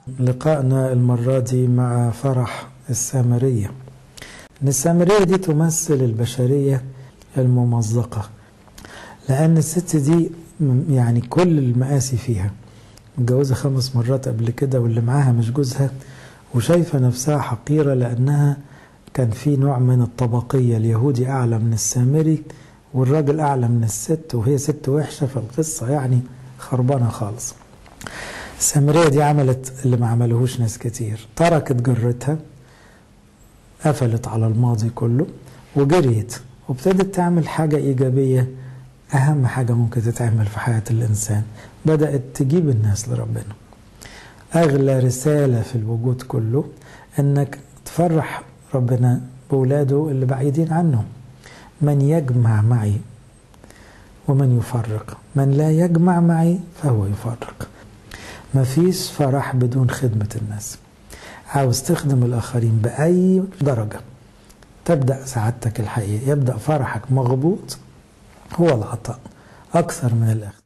لقائنا المرة دي مع فرح السامرية إن السامرية دي تمثل البشرية الممزقة لأن الست دي يعني كل المآسي فيها متجوزة خمس مرات قبل كده واللي معاها مش جوزها وشايفة نفسها حقيرة لأنها كان في نوع من الطبقية اليهودي أعلى من السامري والراجل أعلى من الست وهي ست وحشة فالقصة يعني خربانة خالص السامرية دي عملت اللي ما عملهوش ناس كتير تركت جرتها قفلت على الماضي كله وجريت وابتدت تعمل حاجة إيجابية أهم حاجة ممكن تتعمل في حياة الإنسان بدأت تجيب الناس لربنا أغلى رسالة في الوجود كله إنك تفرح ربنا بولاده اللي بعيدين عنه من يجمع معي ومن يفرق من لا يجمع معي فهو يفرق مفيش فرح بدون خدمة الناس عاوز تخدم الآخرين بأي درجة تبدأ سعادتك الحقيقية يبدأ فرحك مغبوط هو العطاء أكثر من الأخذ